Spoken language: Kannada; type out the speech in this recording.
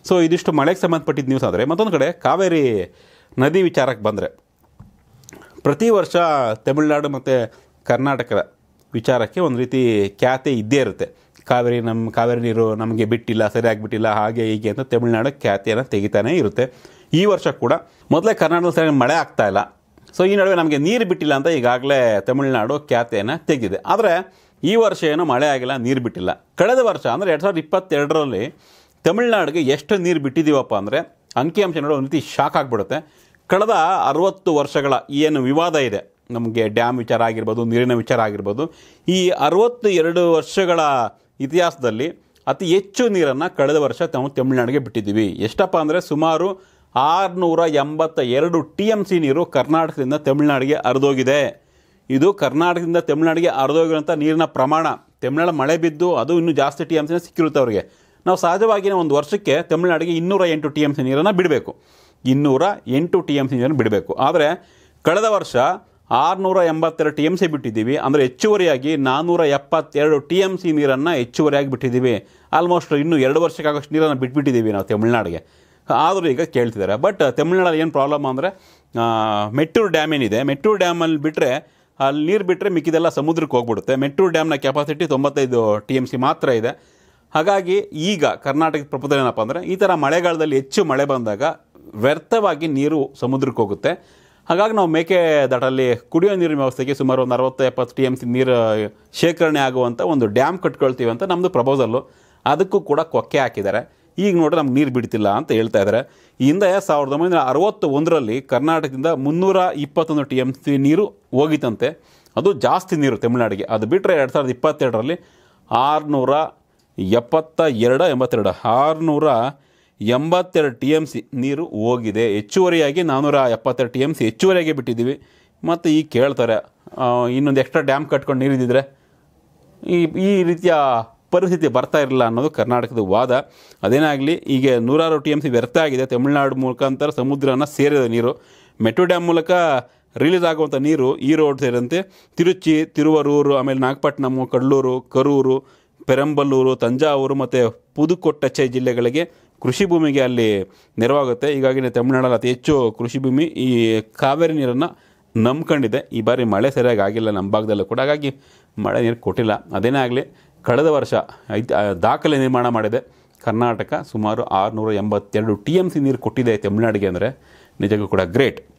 ಸೊ ಇದಿಷ್ಟು ಮಳೆಗೆ ಸಂಬಂಧಪಟ್ಟಿದ್ದ ನ್ಯೂಸ್ ಆದರೆ ಮತ್ತೊಂದು ಕಡೆ ಕಾವೇರಿ ನದಿ ವಿಚಾರಕ್ಕೆ ಬಂದರೆ ಪ್ರತಿ ವರ್ಷ ತಮಿಳುನಾಡು ಮತ್ತು ಕರ್ನಾಟಕದ ವಿಚಾರಕ್ಕೆ ಒಂದು ರೀತಿ ಖ್ಯಾತೆ ಇದ್ದೇ ಇರುತ್ತೆ ಕಾವೇರಿ ನಮ್ಮ ಕಾವೇರಿ ನೀರು ನಮಗೆ ಬಿಟ್ಟಿಲ್ಲ ಸರಿಯಾಗಿ ಬಿಟ್ಟಿಲ್ಲ ಹಾಗೆ ಹೀಗೆ ಅಂತ ತಮಿಳುನಾಡು ಖ್ಯಾತಿಯನ್ನು ತೆಗಿತಾನೇ ಇರುತ್ತೆ ಈ ವರ್ಷ ಕೂಡ ಮೊದಲೇ ಕರ್ನಾಟಕದಲ್ಲಿ ಸರಿಯಾಗಿ ಮಳೆ ಆಗ್ತಾ ಇಲ್ಲ ಸೊ ಈ ನಡುವೆ ನಮಗೆ ನೀರು ಬಿಟ್ಟಿಲ್ಲ ಅಂತ ಈಗಾಗಲೇ ತಮಿಳುನಾಡು ಖ್ಯಾತೆಯನ್ನು ತೆಗೆದಿದೆ ಆದರೆ ಈ ವರ್ಷ ಏನೋ ಮಳೆ ಆಗಿಲ್ಲ ನೀರು ಬಿಟ್ಟಿಲ್ಲ ಕಳೆದ ವರ್ಷ ಅಂದರೆ ಎರಡು ಸಾವಿರದ ಇಪ್ಪತ್ತೆರಡರಲ್ಲಿ ತಮಿಳುನಾಡಿಗೆ ಎಷ್ಟು ನೀರು ಬಿಟ್ಟಿದ್ದೀವಪ್ಪ ಅಂದರೆ ಅಂಕಿಅಂಶ ನೋಡೋ ಒಂದು ರೀತಿ ಶಾಕ್ ಆಗಿಬಿಡುತ್ತೆ ಕಳೆದ ಅರುವತ್ತು ವರ್ಷಗಳ ಏನು ವಿವಾದ ಇದೆ ನಮಗೆ ಡ್ಯಾಮ್ ವಿಚಾರ ಆಗಿರ್ಬೋದು ನೀರಿನ ವಿಚಾರ ಆಗಿರ್ಬೋದು ಈ ಅರುವತ್ತು ಎರಡು ವರ್ಷಗಳ ಇತಿಹಾಸದಲ್ಲಿ ಅತಿ ಹೆಚ್ಚು ನೀರನ್ನು ಕಳೆದ ವರ್ಷ ನಾವು ತಮಿಳುನಾಡಿಗೆ ಬಿಟ್ಟಿದ್ದೀವಿ ಎಷ್ಟಪ್ಪ ಅಂದರೆ ಸುಮಾರು ಆರುನೂರ ಎಂಬತ್ತ ಎರಡು ಟಿ ಎಮ್ ಸಿ ನೀರು ಕರ್ನಾಟಕದಿಂದ ತಮಿಳುನಾಡಿಗೆ ಹರಿದೋಗಿದೆ ಇದು ಕರ್ನಾಟಕದಿಂದ ತಮಿಳುನಾಡಿಗೆ ಹರಿದೋಗಿರೋಂಥ ನೀರಿನ ಪ್ರಮಾಣ ತಮಿಳ್ನಾಡು ಮಳೆ ಬಿದ್ದು ಅದು ಇನ್ನೂ ಜಾಸ್ತಿ ಟಿ ಎಮ್ ಸಿನ ಸಿಕ್ಕಿರುತ್ತೆ ಅವ್ರಿಗೆ ನಾವು ಸಹಜವಾಗಿಯೇ ಒಂದು ವರ್ಷಕ್ಕೆ ತಮಿಳುನಾಡಿಗೆ ಇನ್ನೂರ ಎಂಟು ಟಿ ಎಮ್ ಸಿ ನೀರನ್ನು ಬಿಡಬೇಕು ಇನ್ನೂರ ಎಂಟು ಟಿ ಎಮ್ ಸಿ ನೀರನ್ನು ಬಿಡಬೇಕು ಆದರೆ ಕಳೆದ ವರ್ಷ ಆರುನೂರ ಎಂಬತ್ತೆರಡು ಟಿ ಎಮ್ ಸಿ ಬಿಟ್ಟಿದ್ದೀವಿ ಅಂದರೆ ಹೆಚ್ಚುವರಿಯಾಗಿ ನಾನ್ನೂರ ಎಪ್ಪತ್ತೆರಡು ಟಿ ಎಮ್ ಸಿ ನೀರನ್ನು ಹೆಚ್ಚುವರಿಯಾಗಿ ಬಿಟ್ಟಿದ್ದೀವಿ ಆಲ್ಮೋಸ್ಟ್ ಇನ್ನೂ ಎರಡು ವರ್ಷಕ್ಕಾಗಷ್ಟು ನೀರನ್ನು ಬಿಟ್ಬಿಟ್ಟಿದ್ದೀವಿ ನಾವು ತಮಿಳ್ನಾಡಿಗೆ ಆದರೂ ಈಗ ಕೇಳ್ತಿದ್ದಾರೆ ಬಟ್ ತಮಿಳ್ನಾಡಲ್ಲಿ ಏನು ಪ್ರಾಬ್ಲಮ್ ಅಂದರೆ ಮೆಟ್ಟೂರು ಡ್ಯಾಮ್ ಏನಿದೆ ಮೆಟ್ಟೂರು ಡ್ಯಾಮಲ್ಲಿ ಬಿಟ್ಟರೆ ಅಲ್ಲಿ ನೀರು ಬಿಟ್ಟರೆ ಮಿಕ್ಕಿದೆಲ್ಲ ಸಮುದ್ರಕ್ಕೆ ಹೋಗ್ಬಿಡುತ್ತೆ ಮೆಟ್ಟೂರು ಡ್ಯಾಮ್ನ ಕೆಪಾಸಿಟಿ ತೊಂಬತ್ತೈದು ಟಿ ಎಮ್ ಸಿ ಮಾತ್ರ ಇದೆ ಹಾಗಾಗಿ ಈಗ ಕರ್ನಾಟಕದ ಪ್ರಪೋಸಲ್ ಏನಪ್ಪ ಅಂದರೆ ಈ ಥರ ಮಳೆಗಾಲದಲ್ಲಿ ಹೆಚ್ಚು ಮಳೆ ಬಂದಾಗ ವ್ಯರ್ಥವಾಗಿ ನೀರು ಸಮುದ್ರಕ್ಕೆ ಹೋಗುತ್ತೆ ಹಾಗಾಗಿ ನಾವು ಮೇಕೆದಾಟಲ್ಲಿ ಕುಡಿಯೋ ನೀರಿನ ವ್ಯವಸ್ಥೆಗೆ ಸುಮಾರು ಒಂದು ಅರವತ್ತು ಎಪ್ಪತ್ತು ಟಿ ಎಮ್ ಸಿ ನೀರು ಶೇಖರಣೆ ಆಗುವಂಥ ಒಂದು ಡ್ಯಾಮ್ ಕಟ್ಕೊಳ್ತೀವಿ ಅಂತ ನಮ್ಮದು ಪ್ರಪೋಸಲ್ಲು ಅದಕ್ಕೂ ಕೂಡ ಕೊಕ್ಕೆ ಹಾಕಿದ್ದಾರೆ ಈಗ ನೋಡ್ರೆ ನಮ್ಗೆ ನೀರು ಬಿಡ್ತಿಲ್ಲ ಅಂತ ಹೇಳ್ತಾ ಇದ್ದಾರೆ ಈ ಹಿಂದೆ ಸಾವಿರದ ಒಂಬೈನೂರ ಅರವತ್ತು ಒಂದರಲ್ಲಿ ಕರ್ನಾಟಕದಿಂದ ಮುನ್ನೂರ ಇಪ್ಪತ್ತೊಂದು ಟಿ ಎಮ್ ಸಿ ನೀರು ಹೋಗಿತ್ತಂತೆ ಅದು ಜಾಸ್ತಿ ನೀರು ತಮಿಳುನಾಡಿಗೆ ಅದು ಬಿಟ್ಟರೆ ಎರಡು ಸಾವಿರದ ಇಪ್ಪತ್ತೆರಡರಲ್ಲಿ ಆರುನೂರ ಎಪ್ಪತ್ತ ಎರಡು ಎಂಬತ್ತೆರಡು ಆರುನೂರ ಎಂಬತ್ತೆರಡು ಟಿ ಎಮ್ ಸಿ ನೀರು ಹೋಗಿದೆ ಹೆಚ್ಚುವರಿಯಾಗಿ ನಾನ್ನೂರ ಎಪ್ಪತ್ತೆರಡು ಟಿ ಎಮ್ ಸಿ ಹೆಚ್ಚುವರಿಯಾಗಿ ಬಿಟ್ಟಿದ್ದೀವಿ ಮತ್ತು ಈಗ ಕೇಳ್ತಾರೆ ಆ, ಇನ್ನೊಂದು ಎಕ್ಸ್ಟ್ರಾ ಡ್ಯಾಮ್ ಕಟ್ಕೊಂಡು ನೀರಿದ್ದಿದ್ರೆ ಈ ಈ ರೀತಿಯ ಪರಿಸ್ಥಿತಿ ಬರ್ತಾ ಇರಲಿಲ್ಲ ಅನ್ನೋದು ಕರ್ನಾಟಕದ ವಾದ ಅದೇನಾಗಲಿ ಈಗ ನೂರಾರು ಟಿ ಎಮ್ ಸಿ ವ್ಯರ್ಥ ಆಗಿದೆ ತಮಿಳುನಾಡು ಮುಖಾಂತರ ಸಮುದ್ರನ ಸೇರಿದ ನೀರು ಮೆಟ್ರೋ ಡ್ಯಾಮ್ ಮೂಲಕ ರಿಲೀಸ್ ಆಗುವಂಥ ನೀರು ಈ ರೋಡ್ ಸೇರಿದಂತೆ ತಿರುಚಿ ತಿರುವರೂರು ಆಮೇಲೆ ನಾಗಪಟ್ಟಣಂ ಕಡಲೂರು ಕರೂರು ಪೆರಂಬಲ್ಲೂರು ತಂಜಾವೂರು ಮತ್ತು ಪುದುಕೊಟ್ಟಚ್ಚೆ ಜಿಲ್ಲೆಗಳಿಗೆ ಕೃಷಿ ಭೂಮಿಗೆ ಅಲ್ಲಿ ನೆರವಾಗುತ್ತೆ ಹೀಗಾಗಿ ತಮಿಳುನಾಡಲ್ಲಿ ಅತಿ ಹೆಚ್ಚು ಕೃಷಿ ಭೂಮಿ ಈ ಕಾವೇರಿ ನೀರನ್ನು ನಂಬ್ಕೊಂಡಿದೆ ಈ ಬಾರಿ ಮಳೆ ಸರಿಯಾಗಿ ಆಗಿಲ್ಲ ನಮ್ಮ ಭಾಗದಲ್ಲೂ ಕೂಡ ಹಾಗಾಗಿ ಮಳೆ ನೀರು ಕೊಟ್ಟಿಲ್ಲ ಅದೇನೇ ಆಗಲಿ ಕಳೆದ ವರ್ಷ ಐತ್ ಆ, ದಾಖಲೆ ನಿರ್ಮಾಣ ಮಾಡಿದೆ ಕರ್ನಾಟಕ ಸುಮಾರು ಆರುನೂರ ಎಂಬತ್ತೆರಡು ಟಿ ಎಮ್ ಸಿ ನೀರು ಕೊಟ್ಟಿದೆ ತಮಿಳುನಾಡಿಗೆ ಅಂದರೆ ನಿಜಕ್ಕೂ ಕೂಡ ಗ್ರೇಟ್